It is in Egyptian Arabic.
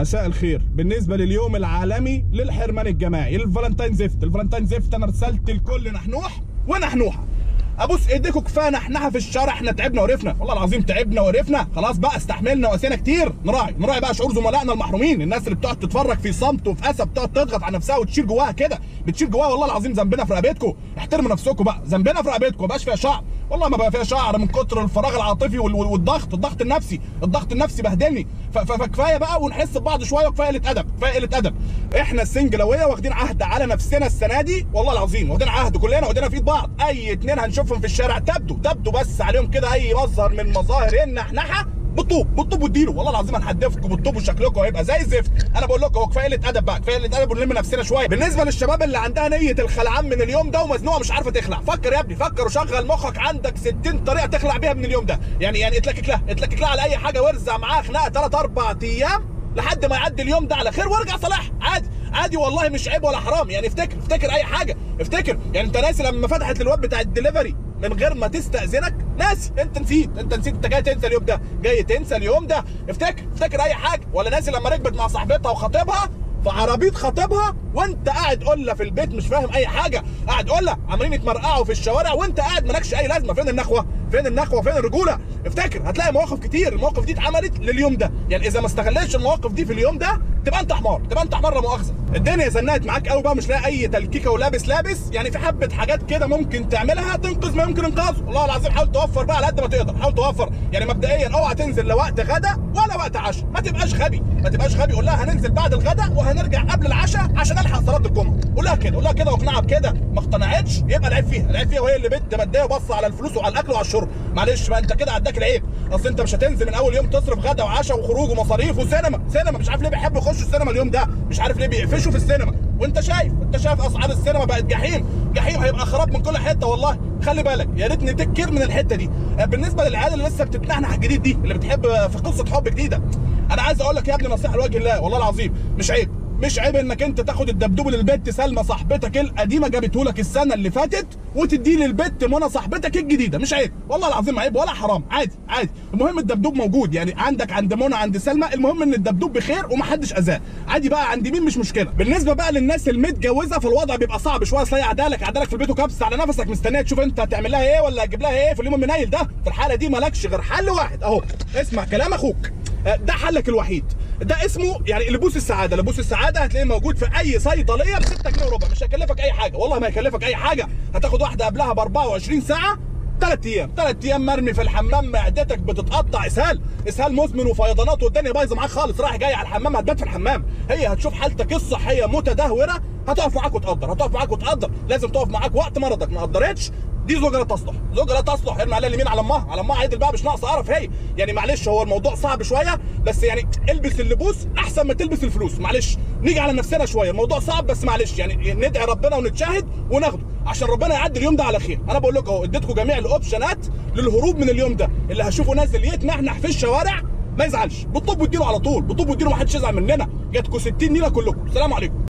مساء الخير بالنسبه لليوم العالمي للحرمان الجماعي الفالنتين زفت الفالنتين زفت انا رسلت لكل نحنوح ونحنوحه ابوس ايديكم كفايه نحنحه في الشارع احنا تعبنا وقرفنا والله العظيم تعبنا وقرفنا خلاص بقى استحملنا وقسينا كتير نراعي نراعي بقى شعور زملائنا المحرومين الناس اللي بتقعد تتفرج في صمت وفي اسى بتقعد تضغط على نفسها وتشيل جواها كده بتشيل جواها والله العظيم ذنبنا في رقبتكم احترموا نفسكم بقى ذنبنا في رقبتكم ما بقاش فيها شعر والله ما بقى فيها شعر من كتر الفراغ العاطفي وال- وال- والضغط الضغط النفسي الضغط النفسي بهدلني ف- ف- فكفايه بقى ونحس ببعض شويه وكفايه قله ادب كفايه قله ادب احنا السنجلاويه واخدين عهد على نفسنا السنه دي والله العظيم واخدين عهد كلنا واخدين في ايد بعض اي اتنين هنشوفهم في الشارع تبدو تبدو بس عليهم كده اي مظهر من مظاهر النحنحه بالطوب بالطوب واديله والله العظيم هنحدفكم بالطوب وشكلكم هيبقى زي الزفت انا بقول لكم هو كفايه قله ادب بقى كفايه قله ادب ونلم نفسنا شويه بالنسبه للشباب اللي عندها نيه الخلعان من اليوم ده ومزنوقه مش عارفه تخلع فكر يا ابني فكر وشغل مخك عندك 60 طريقه تخلع بيها من اليوم ده يعني يعني اتلكك لها اتلكك لها على اي حاجه وارزع معاها خناقه 3 4 ايام لحد ما يعدي اليوم ده على خير وارجع صلاح عادي عادي والله مش عيب ولا حرام يعني افتكر افتكر اي حاجه افتكر يعني انت ناسي لما فتحت الويب بتاع الدليفري من غير ما تستاذنك ناسي انت نسيت انت نسيت انت جاي تنسى اليوم ده جاي تنسى اليوم ده افتكر افتكر اي حاجه ولا ناسي لما ركبت مع صاحبتها وخطيبها في عربيه خطيبها وانت قاعد قله في البيت مش فاهم اي حاجه قاعد قله عمالين يتمرقعوا في الشوارع وانت قاعد مالكش اي لازمه فين النخوه فين النخوه فين الرجوله افتكر هتلاقي مواقف كتير المواقف دي اتعملت لليوم ده يعني اذا ما استغلتش المواقف دي في اليوم ده تبقى انت حمار تبقى انت حمار لا مؤاخذه الدنيا زنقت معاك قوي بقى مش لاقي اي تلكيكه ولابس لابس يعني في حبه حاجات كده ممكن تعملها تنقذ ما يمكن انقاذه والله العظيم حاول توفر بقى على قد ما تقدر حاول توفر يعني مبدئيا اوعى تنزل لا وقت غدا ولا وقت عشاء ما تبقاش غبي ما تبقاش غبي قول لها هننزل بعد الغدا وهنرجع قبل العشاء عشان الحق صلاه الجمعه قول لها كده قول لها كده واقنعها بكده ما اقتنعتش يبقى العيب فيها العيب فيها وهي اللي بنت ماديه وبص على الفلوس وعلى الاكل وعلى الشرب معلش ما انت كده عداك العيب اصل انت مش هتنزل من اول يوم تصرف غدا وعشاء وخروج ومصاريف وسينما سينما مش عارف ليه بيحبوا يخشوا السينما اليوم ده مش عارف ليه بيقفشوا في السينما وانت شايف انت شايف اسعار السينما بقت جحيم جحيم هيبقى خراب من كل حته والله خلي بالك يا ريت نتكر من الحته دي بالنسبه للعيال اللي لسه بتتنحنح جديد دي اللي بتحب في قصه حب جديده انا عايز اقول لك يا ابني نصيحه لوجه الله والله العظيم مش عيب مش عيب انك انت تاخد الدبدوب للبت سلمى صاحبتك القديمه جابته لك السنه اللي فاتت وتديه للبت منى صاحبتك الجديده مش عيب والله العظيم عيب ولا حرام عادي عادي المهم الدبدوب موجود يعني عندك عند منى عند سلمى المهم ان الدبدوب بخير ومحدش اذاه عادي بقى عند مين مش مشكله بالنسبه بقى للناس المتجوزه فالوضع بيبقى صعب شويه اصل هي عدالك عدالك في البيت وكبس على نفسك مستنيه تشوف انت هتعمل لها ايه ولا هتجيب لها ايه في اليوم المنيل ده في الحاله دي مالكش غير حل واحد اهو اسمع كلام اخوك ده حلك الوحيد ده اسمه يعني لبوس السعاده لبوس السعاده هتلاقيه موجود في اي صيدليه ب 6 جنيه وربع مش هيكلفك اي حاجه والله ما هيكلفك اي حاجه هتاخد واحده قبلها ب 24 ساعه ثلاث ايام ثلاث ايام مرمي في الحمام معدتك بتتقطع اسهال اسهال مزمن وفيضانات والدنيا بايظه معاك خالص رايح جاي على الحمام هتبات في الحمام هي هتشوف حالتك الصحيه متدهوره هتقف معاك وتقدر هتقف معاك وتقدر لازم تقف معاك وقت مرضك ما قدرتش دي زوجه لا تصلح زوجه لا تصلح ارمي عليها اليمين على امها على امها عيد بقى مش ناقصه قرف هي يعني معلش هو الموضوع صعب شويه بس يعني البس اللبوس احسن ما تلبس الفلوس معلش نيجي على نفسنا شويه الموضوع صعب بس معلش يعني ندعي ربنا ونتشاهد وناخده عشان ربنا يعدي اليوم ده على خير انا بقول لكم اهو اديتكم جميع الاوبشنات للهروب من اليوم ده اللي هشوفه نازل يتنحنح في الشوارع ما يزعلش بالطوب واديله على طول بالطوب واديله ما حدش يزعل مننا جاتكم 60 نيله كلكم السلام عليكم